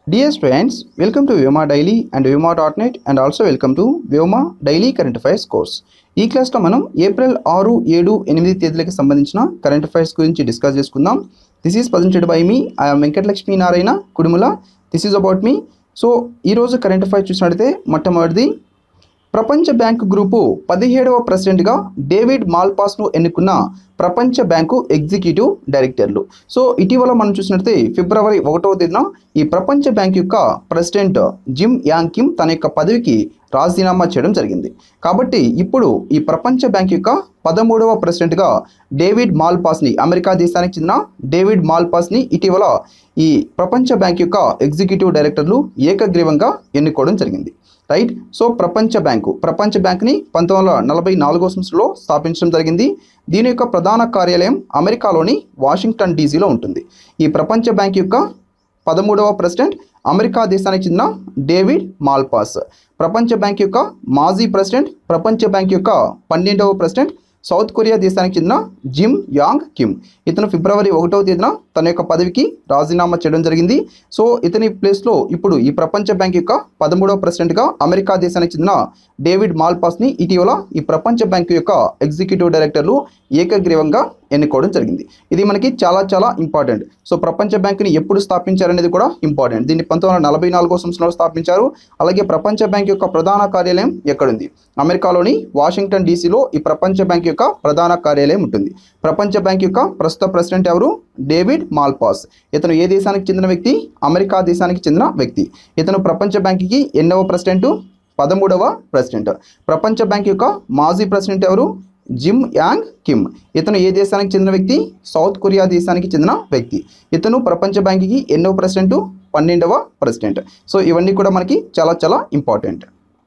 Dear students, welcome to Vyoma Daily and Vyoma.net and also welcome to Vyoma Daily Current Affairs course. ఈ క్లాస్లో మనం April ఆరు ఏడు ఎనిమిది తేదీలకు సంబంధించిన కరెంట్ అఫైర్స్ గురించి డిస్కస్ చేసుకుందాం this is presented by me I'm Venkatalakshmi Narayana Kudumula this is about me so ఈరోజు కరెంట్ అఫైర్స్ చూసినట్లయితే మొట్టమొదటిది ప్రపంచ బ్యాంకు గ్రూపు పదిహేడవ ప్రెసిడెంట్గా డేవిడ్ మాల్పాస్ను ఎన్నుకున్న ప్రపంచ బ్యాంకు ఎగ్జిక్యూటివ్ డైరెక్టర్లు సో ఇటీవల మనం చూసినట్లయితే ఫిబ్రవరి ఒకటవ తేదీన ఈ ప్రపంచ బ్యాంక్ యొక్క ప్రెసిడెంట్ జిమ్ యాంగ్ కిమ్ తన యొక్క పదవికి రాజీనామా చేయడం జరిగింది కాబట్టి ఇప్పుడు ఈ ప్రపంచ బ్యాంక్ యొక్క పదమూడవ ప్రెసిడెంట్గా డేవిడ్ మాల్పాస్ని అమెరికా దేశానికి చెందిన డేవిడ్ మాల్పాస్ని ఇటీవల ఈ ప్రపంచ బ్యాంక్ యొక్క ఎగ్జిక్యూటివ్ డైరెక్టర్లు ఏకగ్రీవంగా ఎన్నుకోవడం జరిగింది రైట్ సో ప్రపంచ బ్యాంకు ప్రపంచ బ్యాంక్ని పంతొమ్మిది వందల నలభై నాలుగో సంవత్సరంలో స్థాపించడం జరిగింది దీని యొక్క ప్రధాన కార్యాలయం అమెరికాలోని వాషింగ్టన్ డీసీలో ఉంటుంది ఈ ప్రపంచ బ్యాంక్ యొక్క పదమూడవ ప్రెసిడెంట్ అమెరికా దేశానికి చెందిన డేవిడ్ మాల్పాస్ ప్రపంచ బ్యాంక్ యొక్క మాజీ ప్రెసిడెంట్ ప్రపంచ బ్యాంక్ యొక్క పన్నెండవ ప్రెసిడెంట్ సౌత్ కొరియా దేశానికి చెందిన జిమ్ యాంగ్ కిమ్ ఇతను ఫిబ్రవరి ఒకటవ తేదీన తన యొక్క పదవికి రాజీనామా చేయడం జరిగింది సో ఇతని ప్లేస్లో ఇప్పుడు ఈ ప్రపంచ బ్యాంక్ యొక్క పదమూడవ ప్రెసిడెంట్గా అమెరికా దేశానికి చెందిన డేవిడ్ మాల్పాస్ని ఇటీవల ఈ ప్రపంచ బ్యాంకు యొక్క ఎగ్జిక్యూటివ్ డైరెక్టర్లు ఏకగ్రీవంగా ఎన్నుకోవడం జరిగింది ఇది మనకి చాలా చాలా ఇంపార్టెంట్ సో ప్రపంచ బ్యాంకుని ఎప్పుడు స్థాపించారనేది కూడా ఇంపార్టెంట్ దీన్ని పంతొమ్మిది వందల నలభై నాలుగో సంవత్సరంలో స్థాపించారు అలాగే ప్రపంచ బ్యాంక్ యొక్క ప్రధాన కార్యాలయం ఎక్కడుంది అమెరికాలోని వాషింగ్టన్ డీసీలో ఈ ప్రపంచ బ్యాంక్ యొక్క ప్రధాన కార్యాలయం ఉంటుంది ప్రపంచ బ్యాంక్ యొక్క ప్రస్తుత ప్రెసిడెంట్ ఎవరు డేవిడ్ మాల్పాస్ ఇతను ఏ దేశానికి చెందిన వ్యక్తి అమెరికా దేశానికి చెందిన వ్యక్తి ఇతను ప్రపంచ బ్యాంకుకి ఎన్నవ ప్రెసిడెంట్ పదమూడవ ప్రెసిడెంట్ ప్రపంచ బ్యాంక్ యొక్క మాజీ ప్రెసిడెంట్ ఎవరు జిమ్ యాంగ్ కిమ్ ఇతను ఏ దేశానికి చెందిన వ్యక్తి సౌత్ కొరియా దేశానికి చెందిన వ్యక్తి ఇతను ప్రపంచ బ్యాంకుకి ఎన్నో ప్రెసిడెంట్ పన్నెండవ ప్రెసిడెంట్ సో ఇవన్నీ కూడా మనకి చాలా చాలా ఇంపార్టెంట్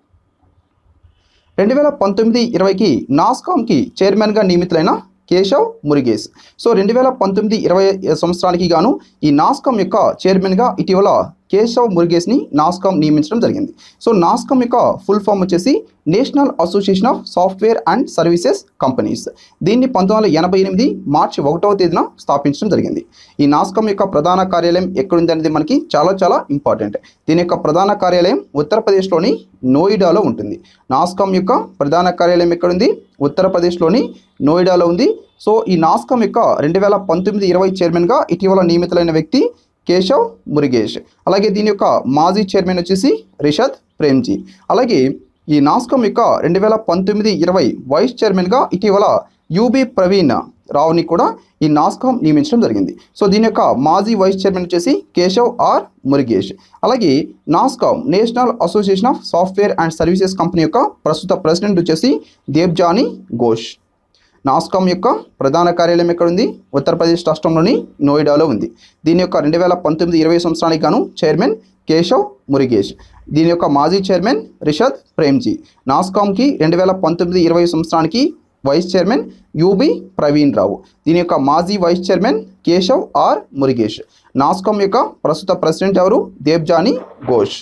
రెండు వేల పంతొమ్మిది ఇరవైకి నాస్కామ్కి చైర్మన్గా నియమితులైన కేశవ్ మురుగేష్ సో రెండు వేల పంతొమ్మిది ఇరవై సంవత్సరానికి గాను ఈ నాస్కామ్ యొక్క చైర్మన్గా ఇటీవల కేశవ్ మురుగేష్ని నాస్కామ్ నియమించడం జరిగింది సో నాస్కామ్ యొక్క ఫుల్ ఫామ్ వచ్చేసి national association of software and services companies దీన్ని పంతొమ్మిది వందల ఎనభై ఎనిమిది మార్చి ఒకటవ తేదీన స్థాపించడం జరిగింది ఈ నాస్కామ్ యొక్క ప్రధాన కార్యాలయం ఎక్కడుంది అనేది మనకి చాలా చాలా ఇంపార్టెంట్ దీని యొక్క ప్రధాన కార్యాలయం ఉత్తరప్రదేశ్లోని నోయిడాలో ఉంటుంది నాస్కామ్ యొక్క ప్రధాన కార్యాలయం ఎక్కడుంది ఉత్తరప్రదేశ్లోని నోయిడాలో ఉంది సో ఈ నాస్కామ్ యొక్క రెండు వేల పంతొమ్మిది ఇరవై చైర్మన్గా ఇటీవల నియమితులైన వ్యక్తి కేశవ్ మురుగేష్ అలాగే దీని యొక్క మాజీ చైర్మన్ వచ్చేసి రిషద్ ప్రేమ్జీ అలాగే ఈ నాస్కామ్ యొక్క రెండు వేల పంతొమ్మిది ఇరవై వైస్ చైర్మన్గా ఇటీవల యూబీ ప్రవీణ్ రావుని కూడా ఈ నాస్కామ్ నియమించడం జరిగింది సో దీని యొక్క మాజీ వైస్ చైర్మన్ వచ్చేసి కేశవ్ ఆర్ మురుగేష్ అలాగే NASSCOM national association of software and services company యొక్క ప్రస్తుత ప్రెసిడెంట్ వచ్చేసి దేబ్జానీ ఘోష్ నాస్కామ్ యొక్క ప్రధాన కార్యాలయం ఎక్కడుంది ఉత్తరప్రదేశ్ రాష్ట్రంలోని నోయిడాలో ఉంది దీని యొక్క రెండు వేల పంతొమ్మిది ఇరవై సంవత్సరానికి గాను చైర్మన్ కేశవ్ మురుగేష్ దీని యొక్క మాజీ చైర్మన్ రిషద్ ప్రేమ్జీ నాస్కామ్కి రెండు వేల పంతొమ్మిది ఇరవై సంవత్సరానికి vice chairman U B Praveen Rao దీని యొక్క మాజీ vice chairman Keshav R Murugesh NASSCOM యొక్క ప్రస్తుత ప్రెసిడెంట్ ఎవరు దేబ్జానీ ఘోష్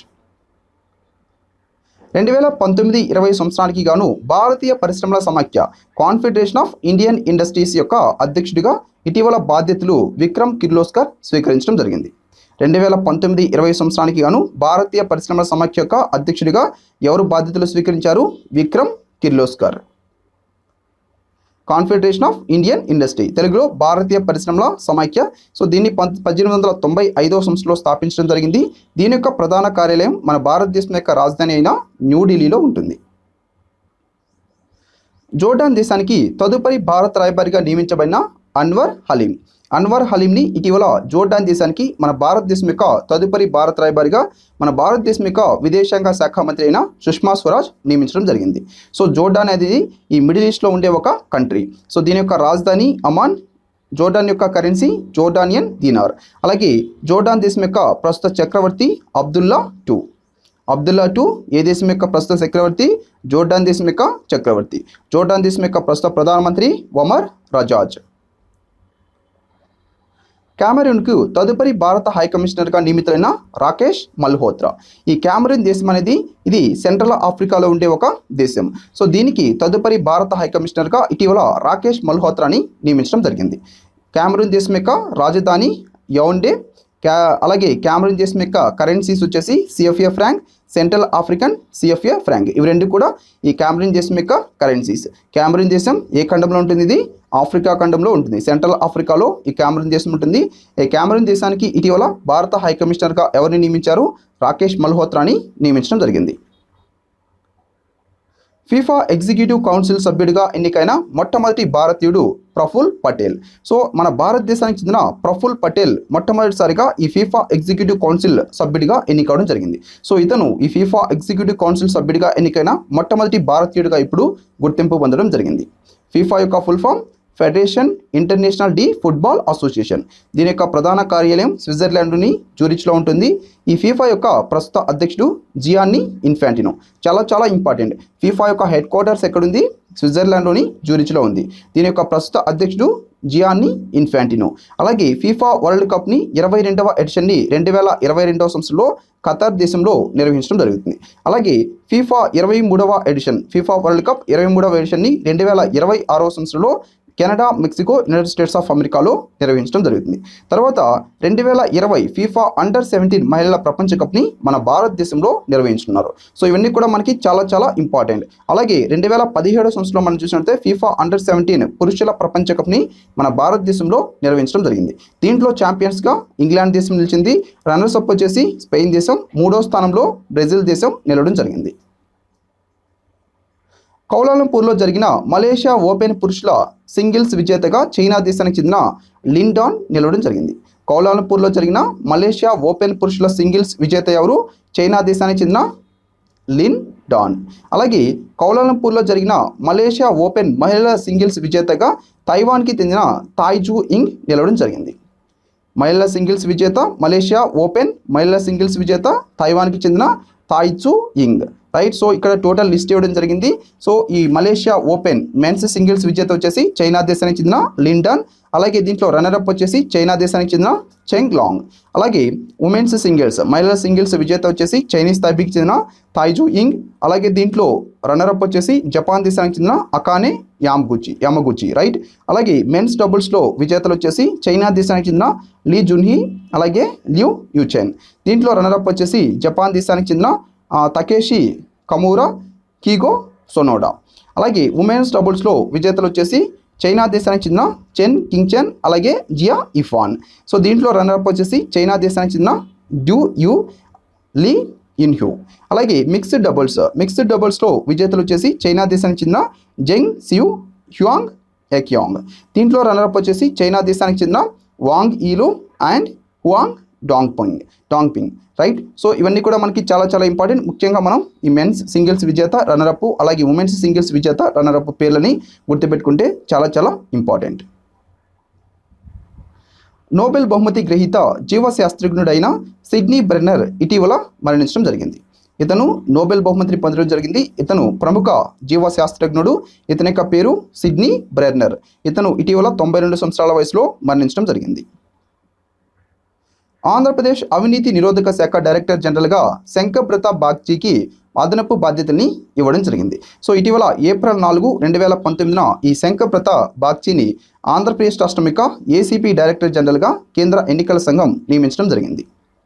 రెండు వేల పంతొమ్మిది ఇరవై సంవత్సరానికి గాను భారతీయ పరిశ్రమల సమాఖ్య కాన్ఫెడరేషన్ ఆఫ్ ఇండియన్ ఇండస్ట్రీస్ యొక్క అధ్యక్షుడిగా ఇటీవల బాధ్యతలు విక్రమ్ కిర్లోస్కర్ స్వీకరించడం జరిగింది రెండు వేల పంతొమ్మిది ఇరవై సంవత్సరానికి గాను భారతీయ పరిశ్రమల సమాఖ్య యొక్క అధ్యక్షుడిగా ఎవరు బాధ్యతలు స్వీకరించారు Vikram Kirloskar confederation of Indian industry తెలుగులో భారతీయ పరిశ్రమల సమాఖ్య సో దీన్ని పం పద్దెనిమిది వందల తొంభై ఐదవ సంవత్సరంలో స్థాపించడం జరిగింది దీని యొక్క ప్రధాన కార్యాలయం మన భారతదేశం యొక్క రాజధాని అయిన న్యూఢిల్లీలో ఉంటుంది జోర్డాన్ దేశానికి తదుపరి భారత రాయబారిగా నియమించబడిన అన్వర్ హలీం అన్వర్ హలీంని ఇటీవల జోర్డాన్ దేశానికి మన భారతదేశం యొక్క తదుపరి భారత రాయబారిగా మన భారతదేశం యొక్క విదేశాంగ శాఖ మంత్రి అయిన సుష్మా స్వరాజ్ నియమించడం జరిగింది సో జోర్డాన్ అనేది ఈ మిడిల్ ఈస్ట్లో ఉండే ఒక కంట్రీ సో దీని యొక్క రాజధాని అమాన్ జోర్డాన్ యొక్క కరెన్సీ జోర్డానియన్ దీనార్ అలాగే జోర్డాన్ దేశం యొక్క ప్రస్తుత చక్రవర్తి అబ్దుల్లా టూ అబ్దుల్లా టూ ఏ దేశం యొక్క ప్రస్తుత చక్రవర్తి జోర్డాన్ దేశం యొక్క చక్రవర్తి జోర్డాన్ దేశం యొక్క ప్రస్తుత ప్రధానమంత్రి ఒమర్ రజాజ్ క్యామరూన్కు తదుపరి భారత హై కమిషనర్గా నియమితులైన రాకేష్ మల్హోత్రా ఈ క్యామరూన్ దేశం అనేది ఇది సెంట్రల్ ఆఫ్రికాలో ఉండే ఒక దేశం సో దీనికి తదుపరి భారత హై కమిషనర్గా ఇటీవల రాకేష్ మల్హోత్రాని నియమించడం జరిగింది క్యామరూన్ దేశం యొక్క రాజధాని యౌండే క్యా అలాగే క్యామరూన్ దేశం యొక్క కరెన్సీస్ వచ్చేసి CFA franc central African CFA franc ఇవి రెండు కూడా ఈ క్యామరూన్ దేశం యొక్క కరెన్సీస్ క్యామరూన్ దేశం ఏ ఖండంలో ఉంటుంది ఇది ఆఫ్రికా ఖండంలో ఉంటుంది సెంట్రల్ ఆఫ్రికాలో ఈ క్యామరూన్ దేశం ఉంటుంది ఈ క్యామరూన్ దేశానికి ఇటీవల భారత హై కమిషనర్గా ఎవరిని నియమించారు రాకేష్ మల్హోత్రాని నియమించడం జరిగింది ఫీఫా ఎగ్జిక్యూటివ్ కౌన్సిల్ సభ్యుడిగా ఎన్నికైన మొట్టమొదటి భారతీయుడు ప్రఫుల్ పటేల్ సో మన భారతదేశానికి చెందిన ప్రఫుల్ పటేల్ మొట్టమొదటిసారిగా ఈ ఫీఫా ఎగ్జిక్యూటివ్ కౌన్సిల్ సభ్యుడిగా ఎన్నికవడం జరిగింది సో ఇతను ఈ ఫీఫా ఎగ్జిక్యూటివ్ కౌన్సిల్ సభ్యుడిగా ఎన్నికైన మొట్టమొదటి భారతీయుడిగా ఇప్పుడు గుర్తింపు పొందడం జరిగింది ఫీఫా యొక్క full form federation international de football association దీని యొక్క ప్రధాన కార్యాలయం స్విట్జర్లాండ్ని జూరిచ్లో ఉంటుంది ఈ ఫీఫా యొక్క ప్రస్తుత అధ్యక్షుడు జియాన్ని ఇన్ఫాంటినో చాలా చాలా ఇంపార్టెంట్ ఫీఫా యొక్క హెడ్ క్వార్టర్స్ ఎక్కడుంది స్విట్జర్లాండ్లోని జూరిచ్లో ఉంది దీని యొక్క ప్రస్తుత అధ్యక్షుడు జియాన్ని ఇన్ఫాంటినో అలాగే ఫీఫా వరల్డ్ కప్ని ఇరవై రెండవ ఎడిషన్ని రెండు వేల ఇరవై రెండవ సంవత్సరంలో ఖతార్ దేశంలో నిర్వహించడం జరుగుతుంది అలాగే ఫీఫా ఇరవై మూడవ ఎడిషన్ ఫీఫా వరల్డ్ కప్ ఇరవై మూడవ ఎడిషన్ని రెండు వేల ఇరవై ఆరవ సంవత్సరంలో Canada Mexico United States of అమెరికాలో నిర్వహించడం జరుగుతుంది తర్వాత రెండు వేల ఇరవై ఫీఫా అండర్ సెవెంటీన్ మహిళల ప్రపంచ కప్ని మన భారతదేశంలో నిర్వహించుతున్నారు సో ఇవన్నీ కూడా మనకి చాలా చాలా ఇంపార్టెంట్ అలాగే రెండు వేల పదిహేడు సంవత్సరంలో మనం చూసినట్లయితే ఫీఫా అండర్ సెవెంటీన్ పురుషుల ప్రపంచ కప్ని మన భారతదేశంలో నిర్వహించడం జరిగింది దీంట్లో ఛాంపియన్స్గా ఇంగ్లాండ్ దేశం నిలిచింది రన్నర్స్ అప్ వచ్చేసి స్పెయిన్ దేశం మూడో స్థానంలో బ్రెజిల్ దేశం నిలవడం జరిగింది కౌలాలంపూర్లో జరిగిన మలేషియా ఓపెన్ పురుషుల సింగిల్స్ విజేతగా చైనా దేశానికి చెందిన లిండాన్ నిలవడం జరిగింది కౌలాలంపూర్లో జరిగిన మలేషియా ఓపెన్ పురుషుల సింగిల్స్ విజేత ఎవరు చైనా దేశానికి చెందిన లిన్ డాన్ అలాగే కౌలాలంపూర్లో జరిగిన మలేషియా ఓపెన్ మహిళల సింగిల్స్ విజేతగా తైవాన్కి చెందిన తాయ్జూ ఇంగ్ నిలవడం జరిగింది మహిళల సింగిల్స్ విజేత మలేషియా ఓపెన్ మహిళల సింగిల్స్ విజేత తైవాన్కి చెందిన తాయిచు ఇంగ్ రైట్ సో ఇక్కడ టోటల్ లిస్ట్ ఇవ్వడం జరిగింది సో ఈ మలేషియా ఓపెన్ మెన్స్ సింగిల్స్ విజేత వచ్చేసి చైనా దేశానికి చెందిన లిండన్ అలాగే దీంట్లో రన్నరప్ వచ్చేసి చైనా దేశానికి చెందిన చెంగ్ లాంగ్ అలాగే ఉమెన్స్ సింగిల్స్ మహిళల సింగిల్స్ విజేత వచ్చేసి చైనీస్ తైపీకి చెందిన తాయిజు ఇంగ్ అలాగే దీంట్లో రన్నరప్ వచ్చేసి జపాన్ దేశానికి చెందిన అకానే యామగుచి యామగుచి రైట్ అలాగే మెన్స్ డబుల్స్లో విజేతలు వచ్చేసి చైనా దేశానికి చెందిన లీ జున్హి అలాగే లియూ యూచెన్ దీంట్లో రన్నరప్ వచ్చేసి జపాన్ దేశానికి చెందిన ఆ, తకేషి కమూరా కీగో సొనోడా అలాగే ఉమెన్స్ డబుల్స్లో విజేతలు వచ్చేసి చైనా దేశానికి చెందిన చెన్ కింగ్చెన్ అలాగే జియా ఇఫాన్ సో దీంట్లో రన్నరప్ వచ్చేసి చైనా దేశానికి చెందిన డ్యూ యూ లీ ఇన్హ్యూ అలాగే మిక్స్డ్ డబుల్స్ మిక్స్డ్ డబుల్స్లో విజేతలు వచ్చేసి చైనా దేశానికి చెందిన జెంగ్ సియు హ్యుయాంగ్ ఎక్యాంగ్ దీంట్లో రన్నరప్ వచ్చేసి చైనా దేశానికి చెందిన Wang Yilyu and Huang Dongping Dongping right so ఇవన్నీ కూడా మనకి చాలా చాలా ఇంపార్టెంట్ ముఖ్యంగా మనం ఈ మెన్స్ సింగిల్స్ విజేత రన్నరప్ అలాగే ఉమెన్స్ సింగిల్స్ విజేత రన్నరప్ పేర్లని గుర్తుపెట్టుకుంటే చాలా చాలా ఇంపార్టెంట్ నోబెల్ బహుమతి గ్రహీత జీవశాస్త్రజ్ఞుడైన సిడ్నీ బ్రెన్నర్ ఇటీవల మరణించడం జరిగింది ఇతను నోబెల్ బహుమతిని పొందడం జరిగింది ఇతను ప్రముఖ జీవశాస్త్రజ్ఞుడు ఇతని యొక్క పేరు సిడ్నీ బ్రెన్నర్ ఇతను ఇటీవల తొంభై రెండు సంవత్సరాల వయసులో మరణించడం జరిగింది ఆంధ్రప్రదేశ్ అవినీతి నిరోధక శాఖ డైరెక్టర్ జనరల్గా శంకర్ ప్రతాప్ బాగ్చీకి అదనపు బాధ్యతల్ని ఇవ్వడం జరిగింది సో ఇటీవల ఏప్రిల్ నాలుగు రెండు వేల పంతొమ్మిదిన ఈ శంకర్ ప్రతాప్ బాగ్చీని ఆంధ్రప్రదేశ్ రాష్ట్రం యొక్క ఏసీపీ డైరెక్టర్ జనరల్గా కేంద్ర ఎన్నికల సంఘం నియమించడం జరిగింది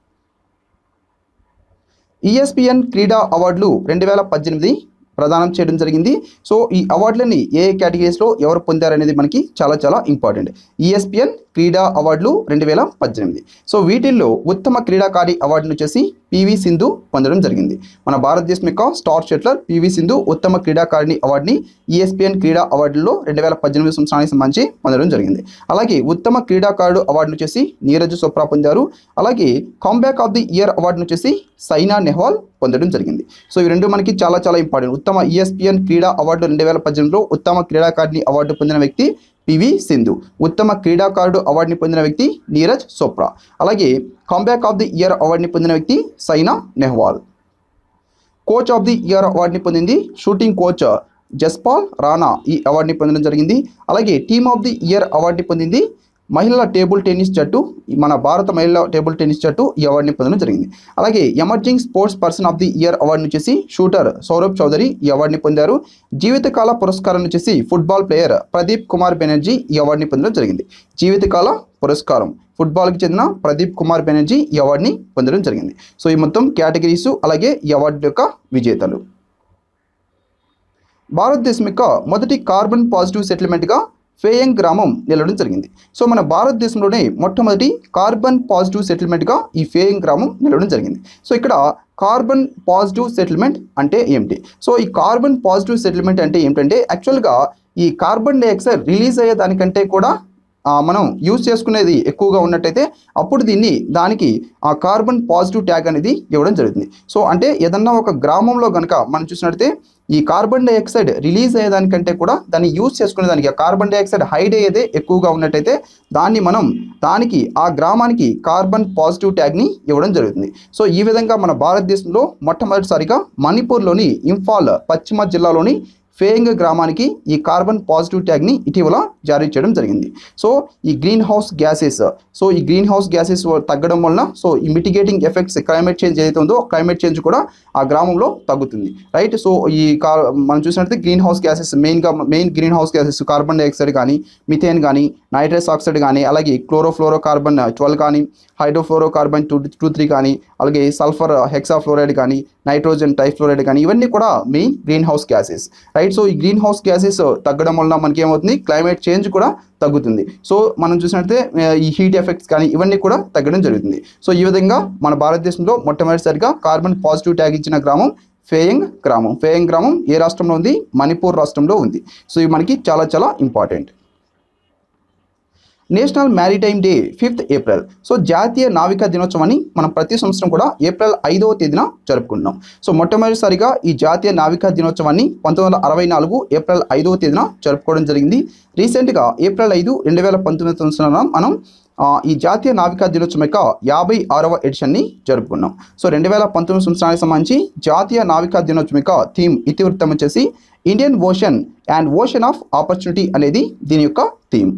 ఈఎస్పిఎన్ క్రీడా అవార్డులు రెండు వేల పద్దెనిమిది ప్రదానం చేయడం జరిగింది సో ఈ అవార్డులని ఏ ఏ కేటగిరీస్లో ఎవరు పొందారనేది మనకి చాలా చాలా ఇంపార్టెంట్ ఈఎస్పిఎన్ క్రీడా అవార్డులు రెండు వేల పద్దెనిమిది సో వీటిల్లో ఉత్తమ క్రీడాకారి అవార్డును వచ్చేసి పివి సింధు పొందడం జరిగింది మన భారతదేశం యొక్క స్టార్ షెట్లర్ పివి సింధు ఉత్తమ క్రీడాకారిణి అవార్డుని ఈఎస్పిఎన్ క్రీడా అవార్డుల్లో రెండు వేల పద్దెనిమిది సంవత్సరానికి సంబంధించి పొందడం జరిగింది అలాగే ఉత్తమ క్రీడాకారుడు అవార్డును వచ్చేసి నీరజ్ చోప్రా పొందారు అలాగే కాంబ్యాక్ ఆఫ్ ది ఇయర్ అవార్డును వచ్చేసి సైనా నెహ్వాల్ పొందడం జరిగింది సో ఈ రెండు మనకి చాలా చాలా ఇంపార్టెంట్ ఉత్తమ ఈఎస్పిఎన్ క్రీడా అవార్డు రెండు వేల పద్దెనిమిదిలో ఉత్తమ క్రీడాకారిణి అవార్డు పొందిన వ్యక్తి పివి సింధు ఉత్తమ క్రీడాకారుడు అవార్డుని పొందిన వ్యక్తి నీరజ్ చోప్రా అలాగే కాంబ్యాక్ ఆఫ్ ది ఇయర్ అవార్డుని పొందిన వ్యక్తి Saina Nehwal coach of the year అవార్డుని పొందింది షూటింగ్ కోచ్ జస్పాల్ రాణా ఈ అవార్డుని పొందడం జరిగింది అలాగే టీమ్ ఆఫ్ ది ఇయర్ అవార్డుని పొందింది మహిళల టేబుల్ టెన్నిస్ జట్టు మన భారత మహిళల టేబుల్ టెన్నిస్ జట్టు ఈ అవార్డుని పొందడం జరిగింది అలాగే emerging sports person of the year అవార్డుని వచ్చేసి షూటర్ సౌరభ్ చౌదరి ఈ అవార్డుని పొందారు జీవితకాల పురస్కారం వచ్చేసి ఫుట్బాల్ ప్లేయర్ ప్రదీప్ కుమార్ బెనర్జీ ఈ అవార్డుని పొందడం జరిగింది జీవితకాల పురస్కారం ఫుట్బాల్కి చెందిన ప్రదీప్ కుమార్ బెనర్జీ ఈ అవార్డుని పొందడం జరిగింది సో ఈ మొత్తం కేటగిరీస్ అలాగే ఈ అవార్డు యొక్క విజేతలు భారతదేశం యొక్క మొదటి కార్బన్ పాజిటివ్ సెటిల్మెంట్గా ఫేయంగ్ గ్రామం నిలవడం జరిగింది సో మన భారతదేశంలోనే మొట్టమొదటి కార్బన్ పాజిటివ్ సెటిల్మెంట్గా ఈ ఫేయింగ్ గ్రామం నిలవడం జరిగింది సో ఇక్కడ కార్బన్ పాజిటివ్ సెటిల్మెంట్ అంటే ఏమిటి సో ఈ కార్బన్ పాజిటివ్ సెటిల్మెంట్ అంటే ఏమిటంటే యాక్చువల్గా ఈ కార్బన్ డైఆక్సైడ్ రిలీజ్ అయ్యే దానికంటే కూడా ఆ, మనం యూజ్ చేసుకునేది ఎక్కువగా ఉన్నట్టయితే అప్పుడు దీన్ని దానికి ఆ కార్బన్ పాజిటివ్ ట్యాగ్ అనేది ఇవ్వడం జరుగుతుంది సో అంటే ఏదన్నా ఒక గ్రామంలో కనుక మనం చూసినట్టయితే ఈ కార్బన్ డైఆక్సైడ్ రిలీజ్ అయ్యేదానికంటే కూడా దాన్ని యూజ్ చేసుకునే దానికి ఆ కార్బన్ డైఆక్సైడ్ హైడ్ అయ్యేదే ఎక్కువగా ఉన్నట్టయితే దాన్ని మనం దానికి ఆ గ్రామానికి కార్బన్ పాజిటివ్ ట్యాగ్ని ఇవ్వడం జరుగుతుంది సో ఈ విధంగా మన భారతదేశంలో మొట్టమొదటిసారిగా మణిపూర్లోని ఇంఫాల్ పశ్చిమ జిల్లాలోని ఫేయింగ్ గ్రామానికి ఈ కార్బన్ పాజిటివ్ ట్యాగ్ని ఇటీవల జారీ చేయడం జరిగింది సో ఈ గ్రీన్ హౌస్ గ్యాసెస్ సో ఈ గ్రీన్ హౌస్ గ్యాసెస్ తగ్గడం వలన సో ఈ మిటిగేటింగ్ ఎఫెక్ట్స్ క్లైమేట్ చేంజ్ ఏదైతే ఉందో క్లైమేట్ చేంజ్ కూడా ఆ గ్రామంలో తగ్గుతుంది రైట్ సో ఈ కార్ మనం చూసినట్లయితే గ్రీన్ హౌస్ గ్యాసెస్ మెయిన్గా main greenhouse gases carbon dioxide కానీ మిథేన్ కానీ నైట్రస్ ఆక్సైడ్ కానీ అలాగే క్లోరోఫ్లోరో కార్బన్ ట్వెల్వ్ కానీ hydrofluorocarbon two two three కానీ అలాగే సల్ఫర్ హెక్సాఫ్లోరైడ్ కానీ నైట్రోజన్ టైఫ్లోరైడ్ కానీ ఇవన్నీ కూడా main greenhouse gases right so ఈ గ్రీన్ హౌస్ గ్యాసెస్ తగ్గడం వలన మనకి ఏమవుతుంది క్లైమేట్ చేంజ్ కూడా తగ్గుతుంది సో మనం చూసినట్లయితే ఆ, ఈ హీట్ ఎఫెక్ట్స్ కానీ ఇవన్నీ కూడా తగ్గడం జరుగుతుంది సో ఈ విధంగా మన భారతదేశంలో మొట్టమొదటిసారిగా కార్బన్ పాజిటివ్ ట్యాగ్ ఇచ్చిన గ్రామం ఫేయింగ్ గ్రామం ఫేయింగ్ గ్రామం ఏ రాష్ట్రంలో ఉంది మణిపూర్ రాష్ట్రంలో ఉంది సో ఇవి మనకి చాలా చాలా important national maritime day fifth April so జాతీయ నావికా దినోత్సవాన్ని మనం ప్రతి సంవత్సరం కూడా ఏప్రిల్ ఐదవ తేదీన జరుపుకుంటున్నాం సో మొట్టమొదటిసారిగా ఈ జాతీయ నావికా దినోత్సవాన్ని పంతొమ్మిది వందల అరవై నాలుగు ఏప్రిల్ ఐదవ తేదీన జరుపుకోవడం జరిగింది రీసెంట్గా ఏప్రిల్ ఐదు రెండు వేల పంతొమ్మిది సంవత్సరం మనం ఆ, ఈ జాతీయ నావికా దినోత్సవం యొక్క యాభై ఆరవ ఎడిషన్ని జరుపుకున్నాం సో రెండు వేల పంతొమ్మిది సంవత్సరానికి సంబంధించి జాతీయ నావికా దినోత్సవం యొక్క థీమ్ ఇతివృత్తం వచ్చేసి Indian ocean and ocean of opportunity అనేది దీని యొక్క theme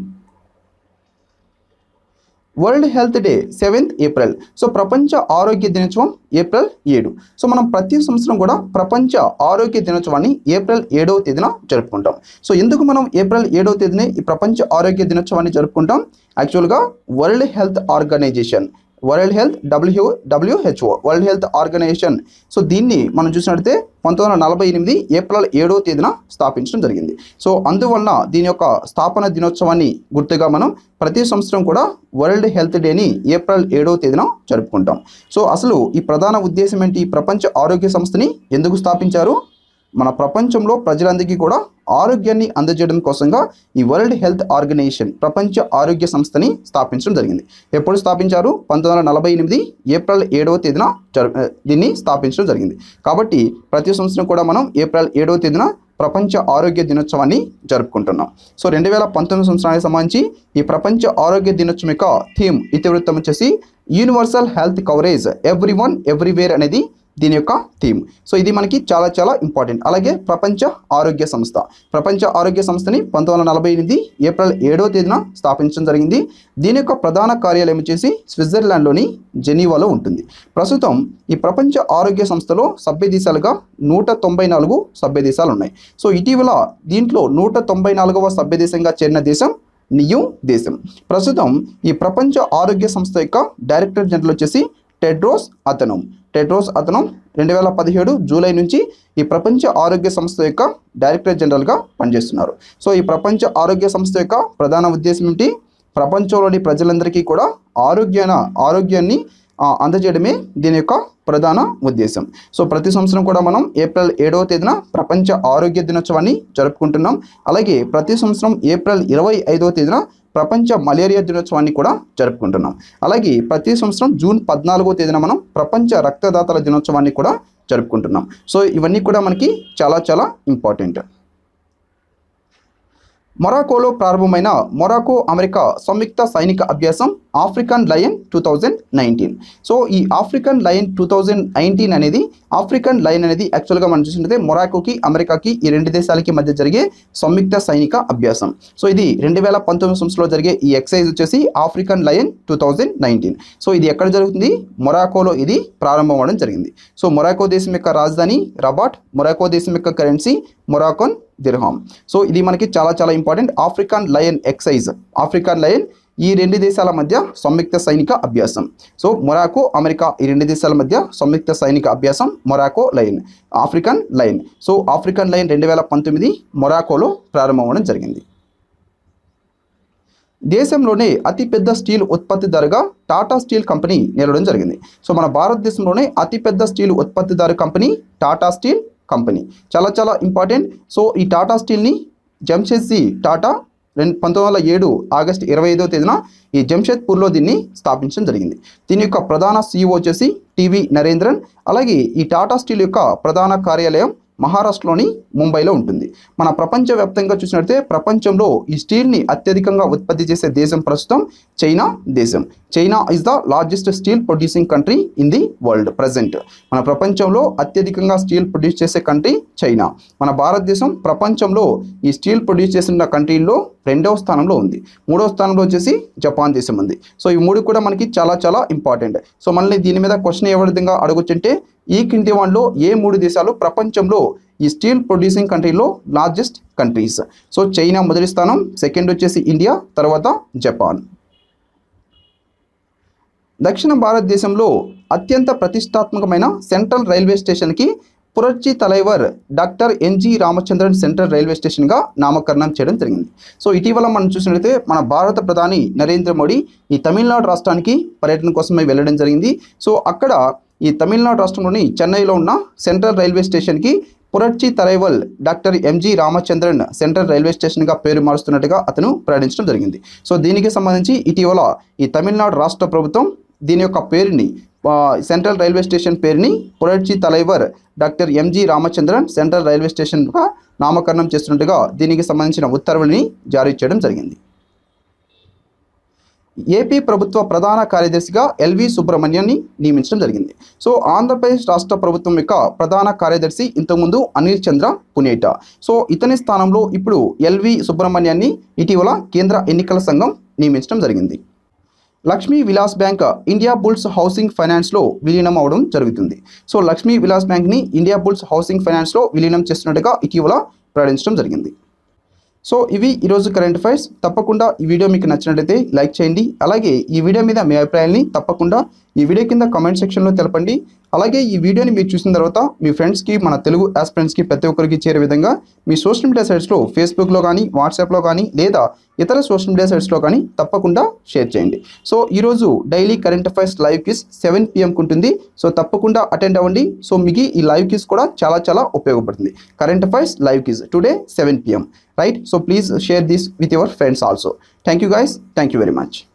world health day seventh April so ప్రపంచ ఆరోగ్య దినోత్సవం ఏప్రిల్ ఏడు సో మనం ప్రతి సంవత్సరం కూడా ప్రపంచ ఆరోగ్య దినోత్సవాన్ని ఏప్రిల్ ఏడవ తేదీన జరుపుకుంటాం సో ఎందుకు మనం ఏప్రిల్ ఏడవ తేదీనే ఈ ప్రపంచ ఆరోగ్య దినోత్సవాన్ని జరుపుకుంటాం యాక్చువల్గా world health organization world health W WHO world health organization so దీన్ని మనం చూసినట్లయితే పంతొమ్మిది వందల నలభై ఎనిమిది ఏప్రిల్ ఏడవ తేదీన స్థాపించడం జరిగింది సో అందువలన దీని యొక్క స్థాపన దినోత్సవాన్ని గుర్తుగా మనం ప్రతి సంవత్సరం కూడా వరల్డ్ హెల్త్ డేని ఏప్రిల్ ఏడవ తేదీన జరుపుకుంటాం సో అసలు ఈ ప్రధాన ఉద్దేశం ఏంటి ఈ ప్రపంచ ఆరోగ్య సంస్థని ఎందుకు స్థాపించారు మన ప్రపంచంలో ప్రజలందరికీ కూడా ఆరోగ్యాన్ని అందజేయడం కోసంగా ఈ వరల్డ్ హెల్త్ ఆర్గనైజేషన్ ప్రపంచ ఆరోగ్య సంస్థని స్థాపించడం జరిగింది ఎప్పుడు స్థాపించారు పంతొమ్మిది వందల నలభై ఎనిమిది ఏప్రిల్ ఏడవ తేదీన జరు దీన్ని స్థాపించడం జరిగింది కాబట్టి ప్రతి సంవత్సరం కూడా మనం ఏప్రిల్ ఏడవ తేదీన ప్రపంచ ఆరోగ్య దినోత్సవాన్ని జరుపుకుంటున్నాం సో రెండు వేల పంతొమ్మిది సంవత్సరానికి సంబంధించి ఈ ప్రపంచ ఆరోగ్య దినోత్సవం యొక్క థీమ్ ఇతివృత్తం వచ్చేసి universal health coverage every one everywhere అనేది దీని యొక్క థీమ్ సో ఇది మనకి చాలా చాలా ఇంపార్టెంట్ అలాగే ప్రపంచ ఆరోగ్య సంస్థ ప్రపంచ ఆరోగ్య సంస్థని పంతొమ్మిది వందల నలభై ఎనిమిది ఏప్రిల్ ఏడో తేదీన స్థాపించడం జరిగింది దీని యొక్క ప్రధాన కార్యాలయం వచ్చేసి స్విట్జర్లాండ్లోని జెనీవాలో ఉంటుంది ప్రస్తుతం ఈ ప్రపంచ ఆరోగ్య సంస్థలో సభ్య దేశాలుగా నూట తొంభై నాలుగు సభ్య దేశాలు ఉన్నాయి సో ఇటీవల దీంట్లో నూట తొంభై నాలుగవ సభ్య దేశంగా చేరిన దేశం నియూ దేశం ప్రస్తుతం ఈ ప్రపంచ ఆరోగ్య సంస్థ యొక్క డైరెక్టర్ జనరల్ వచ్చేసి టెడ్రోస్ అతనం టెడ్రోస్ అతనం రెండు వేల పదిహేడు జూలై నుంచి ఈ ప్రపంచ ఆరోగ్య సంస్థ యొక్క డైరెక్టర్ జనరల్గా పనిచేస్తున్నారు సో ఈ ప్రపంచ ఆరోగ్య సంస్థ యొక్క ప్రధాన ఉద్దేశం ఏంటి ప్రపంచంలోని ప్రజలందరికీ కూడా ఆరోగ్యాన ఆరోగ్యాన్ని ఆ, అందజేయడమే దీని యొక్క ప్రధాన ఉద్దేశం సో ప్రతి సంవత్సరం కూడా మనం ఏప్రిల్ ఏడవ తేదీన ప్రపంచ ఆరోగ్య దినోత్సవాన్ని జరుపుకుంటున్నాం అలాగే ప్రతి సంవత్సరం ఏప్రిల్ ఇరవై ఐదవ తేదీన ప్రపంచ మలేరియా దినోత్సవాన్ని కూడా జరుపుకుంటున్నాం అలాగే ప్రతి సంవత్సరం జూన్ పద్నాలుగో తేదీన మనం ప్రపంచ రక్తదాతల దినోత్సవాన్ని కూడా జరుపుకుంటున్నాం సో ఇవన్నీ కూడా మనకి చాలా చాలా ఇంపార్టెంట్ మొరాకోలో ప్రారంభమైన మొరాకో అమెరికా సంయుక్త సైనిక అభ్యాసం African lion two thousand nineteen so ఈ African lion two thousand nineteen అనేది ఆఫ్రికన్ లయన్ అనేది యాక్చువల్గా మనం చూసినట్లయితే మొరాకోకి అమెరికాకి ఈ రెండు దేశాలకి మధ్య జరిగే సంయుక్త సైనిక అభ్యాసం సో ఇది రెండు వేల పంతొమ్మిది సంవత్సరంలో జరిగే ఈ ఎక్సైజ్ వచ్చేసి African lion two thousand nineteen so ఇది ఎక్కడ జరుగుతుంది మొరాకోలో ఇది ప్రారంభం అవ్వడం జరిగింది సో మొరాకో దేశం యొక్క రాజధాని రబాట్ మొరాకో దేశం యొక్క కరెన్సీ మొరాకోన్ దిర్హామ్ సో ఇది మనకి చాలా చాలా important African lion exercise African lion ఈ రెండు దేశాల మధ్య సంయుక్త సైనిక అభ్యాసం సో మొరాకో అమెరికా ఈ రెండు దేశాల మధ్య సంయుక్త సైనిక అభ్యాసం Morocco lion African lion so African lion రెండు వేల పంతొమ్మిది మొరాకోలో ప్రారంభమవడం జరిగింది దేశంలోనే అతిపెద్ద స్టీల్ ఉత్పత్తిదారుగా టాటా స్టీల్ కంపెనీ నిలవడం జరిగింది సో మన భారతదేశంలోనే అతిపెద్ద స్టీల్ ఉత్పత్తిదారు కంపెనీ టాటా స్టీల్ కంపెనీ చాలా చాలా ఇంపార్టెంట్ సో ఈ టాటా స్టీల్ని జంషెడ్జీ టాటా రెండు పంతొమ్మిది వందల ఏడు ఆగస్టు ఇరవై ఐదో తేదీన ఈ జంషెద్పూర్లో దీన్ని స్థాపించడం జరిగింది దీని యొక్క ప్రధాన సీఈఓ వచ్చేసి టివి నరేంద్రన్ అలాగే ఈ టాటా స్టీల్ యొక్క ప్రధాన కార్యాలయం మహారాష్ట్రలోని ముంబైలో ఉంటుంది మన ప్రపంచవ్యాప్తంగా చూసినట్లయితే ప్రపంచంలో ఈ స్టీల్ని అత్యధికంగా ఉత్పత్తి చేసే దేశం ప్రస్తుతం చైనా దేశం China is the largest steel producing country in the world present మన ప్రపంచంలో అత్యధికంగా స్టీల్ ప్రొడ్యూస్ చేసే కంట్రీ చైనా మన భారతదేశం ప్రపంచంలో ఈ స్టీల్ ప్రొడ్యూస్ చేసిన కంట్రీల్లో రెండవ స్థానంలో ఉంది మూడవ స్థానంలో వచ్చేసి జపాన్ దేశం ఉంది సో ఈ మూడు కూడా మనకి చాలా చాలా ఇంపార్టెంట్ సో మళ్ళీ దీని మీద క్వశ్చన్ ఏ విధంగా అడగొచ్చంటే ఈ కింది వన్లో ఏ మూడు దేశాలు ప్రపంచంలో ఈ స్టీల్ ప్రొడ్యూసింగ్ కంట్రీలో లార్జెస్ట్ కంట్రీస్ సో చైనా మొదటి స్థానం సెకండ్ వచ్చేసి ఇండియా తర్వాత జపాన్ దక్షిణ భారతదేశంలో అత్యంత ప్రతిష్టాత్మకమైన సెంట్రల్ రైల్వే స్టేషన్కి Puratchi Thalaivar doctor M G Ramachandran central railway స్టేషన్గా నామకరణం చేయడం జరిగింది సో ఇటీవల మనం చూసినట్లయితే మన భారత ప్రధాని నరేంద్ర మోడీ ఈ తమిళనాడు రాష్ట్రానికి పర్యటన కోసమై వెళ్ళడం జరిగింది సో అక్కడ ఈ తమిళనాడు రాష్ట్రంలోని చెన్నైలో ఉన్న సెంట్రల్ రైల్వే స్టేషన్కి Puratchi Thalaivar doctor M G Ramachandran central railway స్టేషన్గా పేరు మారుస్తున్నట్టుగా అతను ప్రకటించడం జరిగింది సో దీనికి సంబంధించి ఇటీవల ఈ తమిళనాడు రాష్ట్ర ప్రభుత్వం దీని యొక్క పేరుని ఆ, సెంట్రల్ రైల్వే స్టేషన్ పేరుని Puratchi Thalaivar doctor M G Ramachandran central railway స్టేషన్గా నామకరణం చేస్తున్నట్టుగా దీనికి సంబంధించిన ఉత్తర్వుల్ని జారీ చేయడం జరిగింది ఏపీ ప్రభుత్వ ప్రధాన కార్యదర్శిగా ఎల్వి సుబ్రహ్మణ్యాన్ని నియమించడం జరిగింది సో ఆంధ్రప్రదేశ్ రాష్ట్ర ప్రభుత్వం యొక్క ప్రధాన కార్యదర్శి ఇంతకుముందు అనిల్ చంద్ర పునేట సో ఇతని స్థానంలో ఇప్పుడు ఎల్వి సుబ్రహ్మణ్యాన్ని ఇటీవల కేంద్ర ఎన్నికల సంఘం నియమించడం జరిగింది Lakshmi Vilas bank Indiabulls housing ఫైనాన్స్లో విలీనం అవడం జరుగుతుంది సో లక్ష్మీ విలాస్ బ్యాంక్ని ఇండియా బుల్స్ హౌసింగ్ ఫైనాన్స్లో విలీనం చేస్తున్నట్టుగా ఇటీవల ప్రకటించడం జరిగింది సో ఇవి ఈరోజు కరెంట్ అఫైర్స్ తప్పకుండా ఈ వీడియో మీకు నచ్చినట్లయితే లైక్ చేయండి అలాగే ఈ వీడియో మీద మీ అభిప్రాయాల్ని తప్పకుండా ఈ వీడియో కింద కామెంట్ సెక్షన్లో తెలపండి అలాగే ఈ వీడియోని మీరు చూసిన తర్వాత మీ ఫ్రెండ్స్కి మన తెలుగు ఆస్పిరెంట్స్కి ప్రతి ఒక్కరికి చేరే విధంగా మీ సోషల్ మీడియా సైట్స్లో ఫేస్బుక్లో కానీ వాట్సాప్లో కానీ లేదా ఇతర సోషల్ మీడియా సైట్స్లో కానీ తప్పకుండా షేర్ చేయండి సో ఈరోజు daily current affairs live quiz seven పిఎంకి ఉంటుంది సో తప్పకుండా అటెండ్ అవ్వండి సో మీకు ఈ లైవ్ క్విజ్ కూడా చాలా చాలా ఉపయోగపడుతుంది current affairs live quiz today seven PM right so please share this with your friends also thank you guys thank you very much